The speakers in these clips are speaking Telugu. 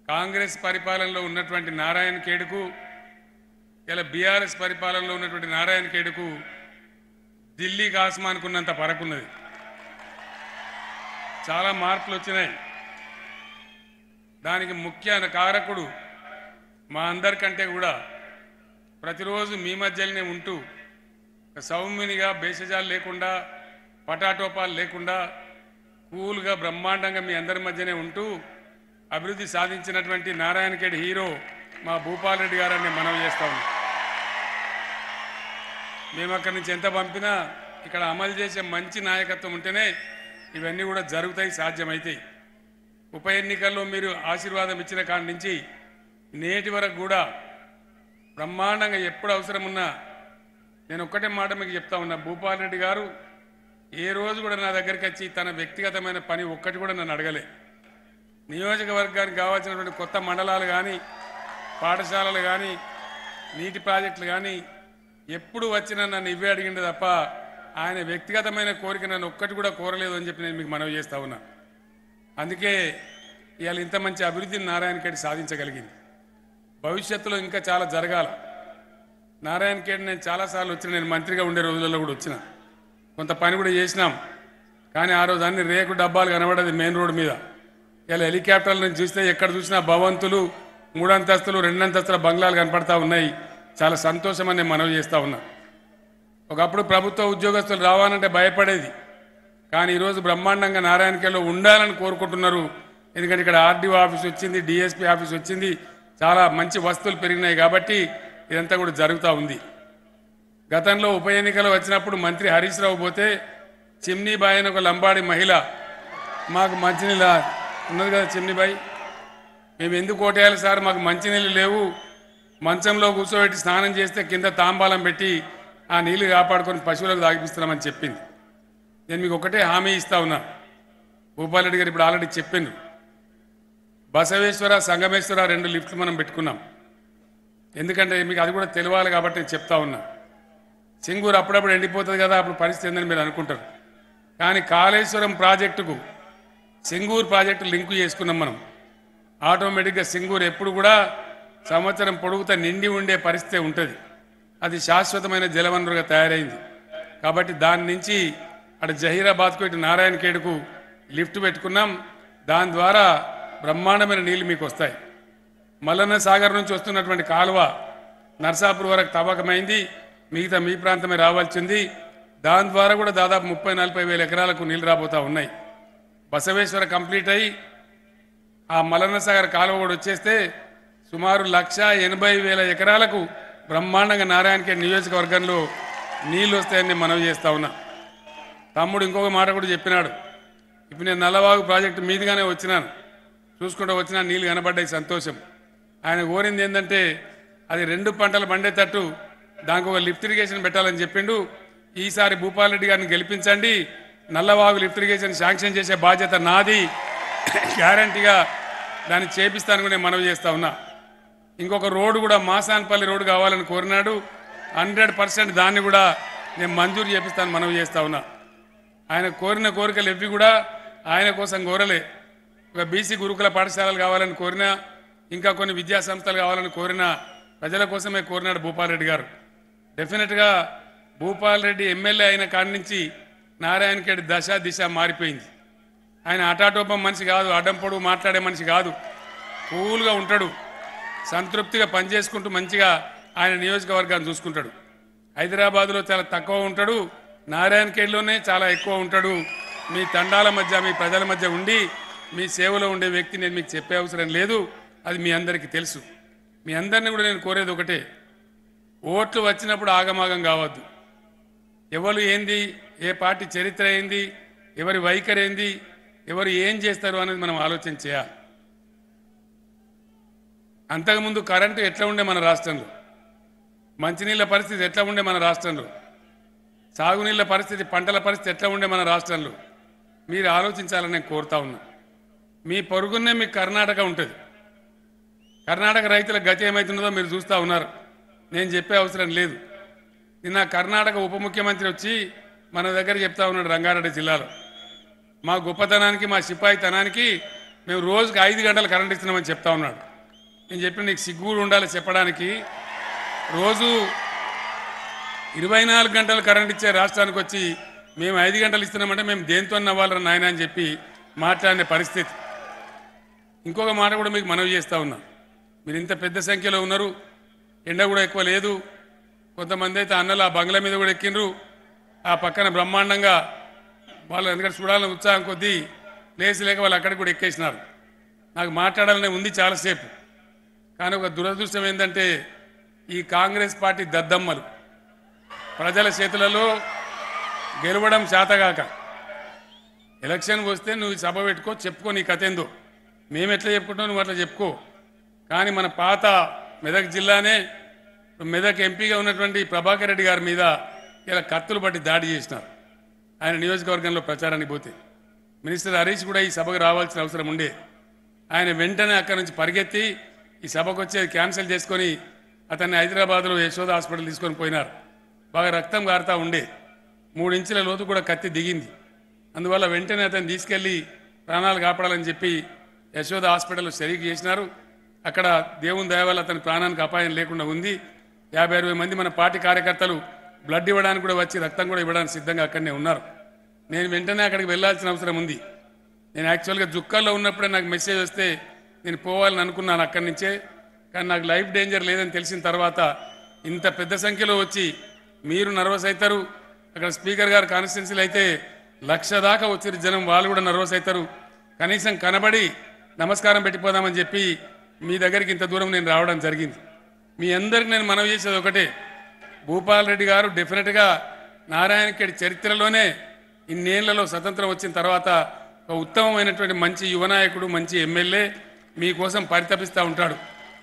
కాంగ్రెస్ పరిపాలనలో ఉన్నటువంటి నారాయణ ఖేడ్కు ఇలా బీఆర్ఎస్ పరిపాలనలో ఉన్నటువంటి నారాయణ ఖేడ్కు ఢిల్లీకి ఆస్మానుకున్నంత పరకున్నది చాలా మార్పులు వచ్చినాయి దానికి ముఖ్య కారకుడు మా అందరికంటే కూడా ప్రతిరోజు మీ మధ్యలోనే ఉంటూ సౌమ్యునిగా భేషజాలు లేకుండా పటాటోపాలు లేకుండా కూల్గా బ్రహ్మాండంగా మీ అందరి మధ్యనే ఉంటూ అభివృద్ధి సాధించినటువంటి నారాయణఖేడ్ హీరో మా భూపాల్ రెడ్డి గారని మనవి చేస్తా ఉన్నాం మేము అక్కడి నుంచి ఎంత పంపినా ఇక్కడ అమలు చేసే మంచి నాయకత్వం ఉంటేనే ఇవన్నీ కూడా జరుగుతాయి సాధ్యమవుతాయి ఉప ఎన్నికల్లో మీరు ఆశీర్వాదం ఇచ్చిన కాడి నుంచి నేటి వరకు కూడా బ్రహ్మాండంగా ఎప్పుడు అవసరం ఉన్నా నేను ఒక్కటే మాట మీకు చెప్తా ఉన్నా భూపాల్ రెడ్డి గారు ఏ రోజు కూడా నా దగ్గరికి వచ్చి తన వ్యక్తిగతమైన పని ఒక్కటి కూడా నన్ను అడగలే నియోజకవర్గానికి కావాల్సినటువంటి కొత్త మండలాలు కానీ పాఠశాలలు కానీ నీటి ప్రాజెక్టులు కానీ ఎప్పుడు వచ్చినా నన్ను ఇవే అడిగిండు తప్ప ఆయన వ్యక్తిగతమైన కోరిక నన్ను ఒక్కటి కూడా కోరలేదు అని చెప్పి నేను మీకు మనవి చేస్తా ఉన్నా అందుకే ఇవాళ ఇంత మంచి అభివృద్ధిని నారాయణఖేడ్ సాధించగలిగింది భవిష్యత్తులో ఇంకా చాలా జరగాల నారాయణఖేడ్ నేను చాలాసార్లు వచ్చిన నేను మంత్రిగా ఉండే రోజులలో కూడా వచ్చిన కొంత పని కూడా చేసినాం కానీ ఆ రోజు అన్ని రేకు డబ్బాలు కనబడేది మెయిన్ రోడ్ మీద ఇలా హెలికాప్టర్ల నుంచి చూస్తే ఎక్కడ చూసినా భవంతులు మూడంతస్తులు రెండంతస్తుల బంగ్లాలు కనపడతా ఉన్నాయి చాలా సంతోషం అని నేను మనవి చేస్తా ఉన్నా ఒకప్పుడు ప్రభుత్వ ఉద్యోగస్తులు రావాలంటే భయపడేది కానీ ఈరోజు బ్రహ్మాండంగా నారాయణకేలో ఉండాలని కోరుకుంటున్నారు ఎందుకంటే ఇక్కడ ఆర్డీఓ ఆఫీస్ వచ్చింది డిఎస్పీ ఆఫీస్ వచ్చింది చాలా మంచి వస్తువులు పెరిగినాయి కాబట్టి ఇదంతా కూడా జరుగుతూ ఉంది గతంలో ఉప ఎన్నికలు వచ్చినప్పుడు మంత్రి హరీష్ రావు పోతే చిమ్నీ బాయ్ అని ఒక లంబాడి మహిళ మాకు మంచినీళ్ళ ఉన్నది కదా చిమ్నీ బాయ్ మేము ఎందుకు ఓటేయాలి సార్ మాకు మంచినీళ్ళు లేవు మంచంలో కూర్చోబెట్టి స్నానం చేస్తే కింద తాంబాలం పెట్టి ఆ నీళ్లు కాపాడుకొని పశువులకు తాగిపిస్తున్నామని చెప్పింది నేను మీకు ఒకటే హామీ ఇస్తా ఉన్నా భూపాల్ రెడ్డి గారు ఇప్పుడు ఆల్రెడీ చెప్పిండు బసవేశ్వర సంగమేశ్వర రెండు లిఫ్ట్లు మనం పెట్టుకున్నాం ఎందుకంటే మీకు అది కూడా తెలియాలి కాబట్టి నేను చెప్తా ఉన్నా సింగూరు అప్పుడప్పుడు ఎండిపోతుంది కదా అప్పుడు పరిస్థితి ఏందని మీరు అనుకుంటారు కానీ కాళేశ్వరం ప్రాజెక్టుకు సింగూరు ప్రాజెక్టు లింకు చేసుకున్నాం మనం ఆటోమేటిక్గా సింగూరు ఎప్పుడు కూడా సంవత్సరం పొడుగుతా నిండి ఉండే పరిస్థితి ఉంటుంది అది శాశ్వతమైన జలవనరుగా తయారైంది కాబట్టి దాని నుంచి అటు జహీరాబాద్కు ఇటు నారాయణ ఖేడ్కు లిఫ్ట్ పెట్టుకున్నాం దాని ద్వారా బ్రహ్మాండమైన నీళ్లు మీకు వస్తాయి మల్లన్న సాగర్ నుంచి వస్తున్నటువంటి కాలువ నర్సాపూర్ వరకు తవ్వకమైంది మిగతా మీ ప్రాంతమే రావాల్సింది దాని ద్వారా కూడా దాదాపు ముప్పై నలభై వేల ఎకరాలకు నీళ్లు రాబోతా ఉన్నాయి బసవేశ్వర కంప్లీట్ అయ్యి ఆ మల్లన్న సాగర్ కాలువ కూడా వచ్చేస్తే సుమారు లక్ష ఎనభై వేల ఎకరాలకు బ్రహ్మాండంగా నారాయణఖేడ్ నియోజకవర్గంలో నీళ్లు వస్తాయని మనవి చేస్తా ఉన్నా తమ్ముడు ఇంకొక మాట కూడా చెప్పినాడు ఇప్పుడు నేను నల్లవాగు ప్రాజెక్టు మీదుగానే వచ్చినాను చూసుకుంటూ వచ్చినా నీళ్లు కనబడ్డాయి సంతోషం ఆయన కోరింది ఏంటంటే అది రెండు పంటలు పండేటట్టు దానికి ఒక లిఫ్ట్ ఇరిగేషన్ పెట్టాలని చెప్పిండు ఈసారి భూపాల్ రెడ్డి గారిని గెలిపించండి నల్లవాగు లిఫ్ట్ ఇరిగేషన్ శాంక్షన్ చేసే బాధ్యత నాది గ్యారంటీగా దాన్ని చేపిస్తాను కూడా నేను మనవి చేస్తా ఉన్నా ఇంకొక రోడ్డు కూడా మాసాన్పల్లి రోడ్డు కావాలని కోరినాడు హండ్రెడ్ పర్సెంట్ దాన్ని కూడా నేను మంజూరు చేపిస్తాను మనవి చేస్తా ఉన్నా ఆయన కోరిన కోరికలు ఎవ్వి కూడా ఆయన కోసం కోరలే ఒక బీసీ గురుకుల పాఠశాలలు కావాలని కోరినా ఇంకా కొన్ని విద్యా సంస్థలు కావాలని కోరినా ప్రజల కోసమే కోరినాడు భూపాల్ రెడ్డి గారు డెఫినెట్గా భూపాల్ రెడ్డి ఎమ్మెల్యే అయిన కాడి నుంచి నారాయణఖేడ్ దశ దిశ మారిపోయింది ఆయన అటాటోపం మనిషి కాదు అడ్డం పొడుగు మాట్లాడే మనిషి కాదు కూల్గా ఉంటాడు సంతృప్తిగా పనిచేసుకుంటూ మంచిగా ఆయన నియోజకవర్గాన్ని చూసుకుంటాడు హైదరాబాద్లో చాలా తక్కువ ఉంటాడు నారాయణఖేడ్లోనే చాలా ఎక్కువ ఉంటాడు మీ తండాల మధ్య మీ ప్రజల మధ్య ఉండి మీ సేవలో ఉండే వ్యక్తి నేను మీకు చెప్పే అవసరం లేదు అది మీ అందరికీ తెలుసు మీ అందరిని కూడా నేను కోరేది ఒకటే ఓట్లు వచ్చినప్పుడు ఆగమాగం కావద్దు ఎవరు ఏంది ఏ పార్టీ చరిత్ర ఏంది ఎవరి వైఖరి ఏంది ఎవరు ఏం చేస్తారు అనేది మనం ఆలోచన చేయాలి అంతకుముందు కరెంటు ఎట్లా ఉండే మన రాష్ట్రంలో మంచినీళ్ళ పరిస్థితి ఎట్లా ఉండే మన రాష్ట్రంలో సాగునీళ్ళ పరిస్థితి పంటల పరిస్థితి ఎట్లా ఉండే మన రాష్ట్రంలో మీరు ఆలోచించాలని నేను కోరుతా ఉన్నా మీ పొరుగునే మీకు కర్ణాటక ఉంటుంది కర్ణాటక రైతుల గతి ఏమవుతుందో మీరు చూస్తూ ఉన్నారు నేను చెప్పే అవసరం లేదు నిన్న కర్ణాటక ఉప ముఖ్యమంత్రి వచ్చి మన దగ్గర చెప్తా ఉన్నాడు రంగారెడ్డి జిల్లాలో మా గొప్పతనానికి మా సిపాయితనానికి మేము రోజుకి ఐదు గంటలు కరెంట్ ఇస్తున్నామని చెప్తా ఉన్నాడు నేను చెప్పిన నీకు సిగ్గు కూడా ఉండాలి చెప్పడానికి రోజు ఇరవై నాలుగు గంటలు కరెంట్ ఇచ్చే రాష్ట్రానికి వచ్చి మేము ఐదు గంటలు ఇస్తున్నామంటే మేము దేంతో నవ్వాలరా నాయన అని చెప్పి మాట్లాడిన పరిస్థితి ఇంకొక మాట కూడా మీకు మనవి చేస్తా ఉన్నా మీరు ఇంత పెద్ద సంఖ్యలో ఉన్నారు ఎండ కూడా ఎక్కువ లేదు కొంతమంది అయితే అన్నలు ఆ బంగ్లా మీద కూడా ఎక్కిండ్రు ఆ పక్కన బ్రహ్మాండంగా వాళ్ళు ఎందుకంటే చూడాలని ఉత్సాహం కొద్దీ ప్లేస్ లేక వాళ్ళు అక్కడికి కూడా ఎక్కేసినారు నాకు మాట్లాడాలనే ఉంది చాలాసేపు కానీ ఒక దురదృష్టం ఏంటంటే ఈ కాంగ్రెస్ పార్టీ దద్దమ్మలు ప్రజల చేతులలో గెలవడం శాతగాక ఎలక్షన్ వస్తే నువ్వు ఈ సభ పెట్టుకో చెప్పుకో నీ కథ ఏందో మేము ఎట్లా చెప్పుకుంటాం నువ్వు అట్లా చెప్పుకో కానీ మన పాత మెదక్ జిల్లానే మెదక్ ఎంపీగా ఉన్నటువంటి ప్రభాకర్ రెడ్డి గారి మీద ఇలా కత్తులు పట్టి దాడి చేసినారు ఆయన నియోజకవర్గంలో ప్రచారానికి పోతే మినిస్టర్ హరీష్ కూడా ఈ సభకు రావాల్సిన అవసరం ఉండే ఆయన వెంటనే అక్కడి నుంచి పరిగెత్తి ఈ సభకు వచ్చేది క్యాన్సిల్ చేసుకొని అతన్ని హైదరాబాద్లో యశోద హాస్పిటల్ తీసుకొని పోయినారు బాగా రక్తం గారుతా ఉండే మూడు ఇంచుల లోతు కూడా కత్తి దిగింది అందువల్ల వెంటనే అతన్ని తీసుకెళ్లి ప్రాణాలు కాపాడాలని చెప్పి యశోద హాస్పిటల్లో సరిగ్గా చేసినారు అక్కడ దేవుని దయ వల్ల అతని ప్రాణానికి అపాయం లేకుండా ఉంది యాభై అరవై మంది మన పార్టీ కార్యకర్తలు బ్లడ్ ఇవ్వడానికి కూడా వచ్చి రక్తం కూడా ఇవ్వడానికి సిద్ధంగా అక్కడనే ఉన్నారు నేను వెంటనే అక్కడికి వెళ్ళాల్సిన అవసరం ఉంది నేను యాక్చువల్గా జుక్కల్లో ఉన్నప్పుడే నాకు మెసేజ్ వస్తే నేను పోవాలని అనుకున్నాను అక్కడి నుంచే కానీ నాకు లైఫ్ డేంజర్ లేదని తెలిసిన తర్వాత ఇంత పెద్ద సంఖ్యలో వచ్చి మీరు నర్వస్ అవుతారు అక్కడ స్పీకర్ గారు కాన్స్టిట్యున్సీలు అయితే లక్ష దాకా వచ్చిన జనం వాళ్ళు కూడా నర్వస్ అవుతారు కనీసం కనబడి నమస్కారం పెట్టిపోదామని చెప్పి మీ దగ్గరికి ఇంత దూరం నేను రావడం జరిగింది మీ అందరికి నేను మనవి చేసేది ఒకటే భూపాల్ రెడ్డి గారు డెఫినెట్గా నారాయణఖేడ్ చరిత్రలోనే ఇన్నేళ్లలో స్వతంత్రం వచ్చిన తర్వాత ఒక ఉత్తమమైనటువంటి మంచి యువనాయకుడు మంచి ఎమ్మెల్యే మీకోసం పరితపిస్తూ ఉంటాడు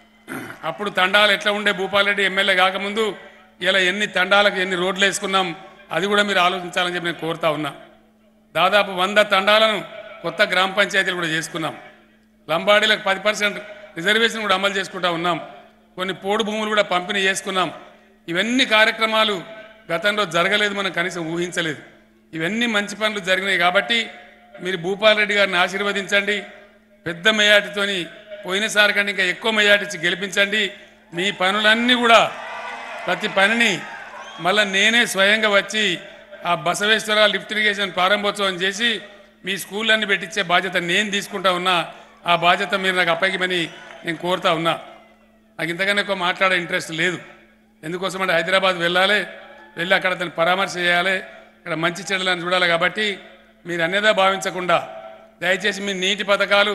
అప్పుడు తండాలు ఎట్లా ఉండే భూపాలరెడ్డి ఎమ్మెల్యే కాకముందు ఇలా ఎన్ని తండాలకు ఎన్ని రోడ్లు వేసుకున్నాం అది కూడా మీరు ఆలోచించాలని చెప్పి నేను కోరుతా ఉన్నా దాదాపు వంద తండాలను కొత్త గ్రామ పంచాయతీలు కూడా చేసుకున్నాం లంబాడీలకు పది పర్సెంట్ రిజర్వేషన్ కూడా అమలు చేసుకుంటా ఉన్నాం కొన్ని పోడు భూములు కూడా పంపిణీ చేసుకున్నాం ఇవన్నీ కార్యక్రమాలు గతంలో జరగలేదు మనం కనీసం ఊహించలేదు ఇవన్నీ మంచి పనులు జరిగినాయి కాబట్టి మీరు భూపాల్ రెడ్డి గారిని ఆశీర్వదించండి పెద్ద మెజార్టీతోని పోయినసారి కంటే ఇంకా ఎక్కువ మెజార్టీ ఇచ్చి గెలిపించండి మీ పనులన్నీ కూడా ప్రతి పనిని మళ్ళీ నేనే స్వయంగా వచ్చి ఆ బసవేశ్వర లిఫ్ట్ ఇరిగేషన్ ప్రారంభోత్సవం చేసి మీ స్కూళ్ళన్నీ పెట్టించే బాధ్యత నేను తీసుకుంటా ఉన్నా ఆ బాధ్యత మీరు నాకు అప్పగిమని నేను కోరుతా ఉన్నా నాకు ఇంతకన్నా ఎక్కువ మాట్లాడే ఇంట్రెస్ట్ లేదు ఎందుకోసం అంటే హైదరాబాద్ వెళ్ళాలి వెళ్ళి అక్కడ అతను పరామర్శ చేయాలి ఇక్కడ మంచి చెడులను చూడాలి కాబట్టి మీరు అన్యదా భావించకుండా దయచేసి మీ నీటి పథకాలు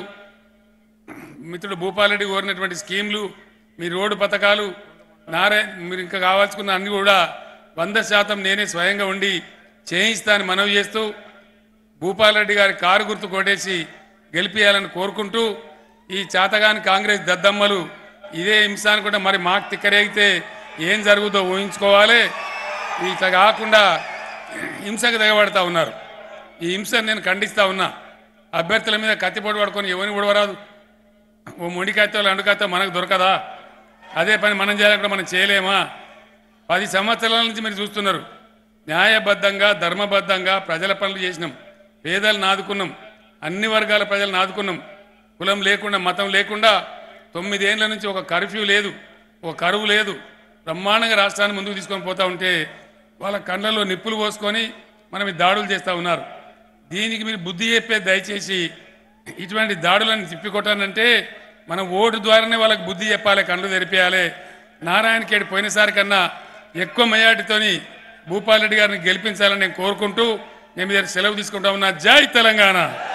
మిత్రుడు భూపాలరెడ్డి కోరినటువంటి స్కీమ్లు మీ రోడ్డు పథకాలు నారే మీరు ఇంకా కావాల్సుకున్న అన్ని కూడా వంద శాతం నేనే స్వయంగా ఉండి చేయిస్తానని మనవి చేస్తూ భూపాలరెడ్డి గారి కారు గుర్తు కొట్టేసి గెలిపియాలని కోరుకుంటూ ఈ చాతగాని కాంగ్రెస్ దద్దమ్మలు ఇదే హింస అనుకుంటే మరి మాకు తిక్కరేగితే ఏం జరుగుతుందో ఊహించుకోవాలి ఇట్లా కాకుండా హింసకు దిగబడతా ఉన్నారు ఈ హింసను నేను ఖండిస్తా ఉన్నా అభ్యర్థుల మీద కత్తిపోటు పడుకొని ఎవరిని ఉడవరాదు ఓ మొండికాయతో ఎండుకాయతో మనకు దొరకదా అదే పని మనం చేయాలంటే మనం చేయలేమా పది సంవత్సరాల నుంచి మీరు చూస్తున్నారు న్యాయబద్ధంగా ధర్మబద్ధంగా ప్రజల పనులు చేసినాం పేదలను ఆదుకున్నాం అన్ని వర్గాల ప్రజలను ఆదుకున్నాం కులం లేకుండా మతం లేకుండా తొమ్మిదేళ్ల నుంచి ఒక కర్ఫ్యూ లేదు ఒక కరువు లేదు బ్రహ్మాండంగా రాష్ట్రాన్ని ముందుకు తీసుకొని పోతా ఉంటే వాళ్ళ కళ్ళల్లో నిప్పులు పోసుకొని మనం ఈ దాడులు చేస్తూ ఉన్నారు దీనికి మీరు బుద్ధి చెప్పే దయచేసి ఇటువంటి దాడులను తిప్పికొట్టానంటే మనం ఓటు ద్వారానే వాళ్ళకి బుద్ధి చెప్పాలి కళ్ళు తెరిపేయాలి నారాయణఖేడ్ పోయినసారి కన్నా ఎక్కువ మెజార్టీతోని భూపాల్ రెడ్డి గారిని గెలిపించాలని నేను కోరుకుంటూ నేను మీ దగ్గర సెలవు తీసుకుంటా ఉన్నా జై తెలంగాణ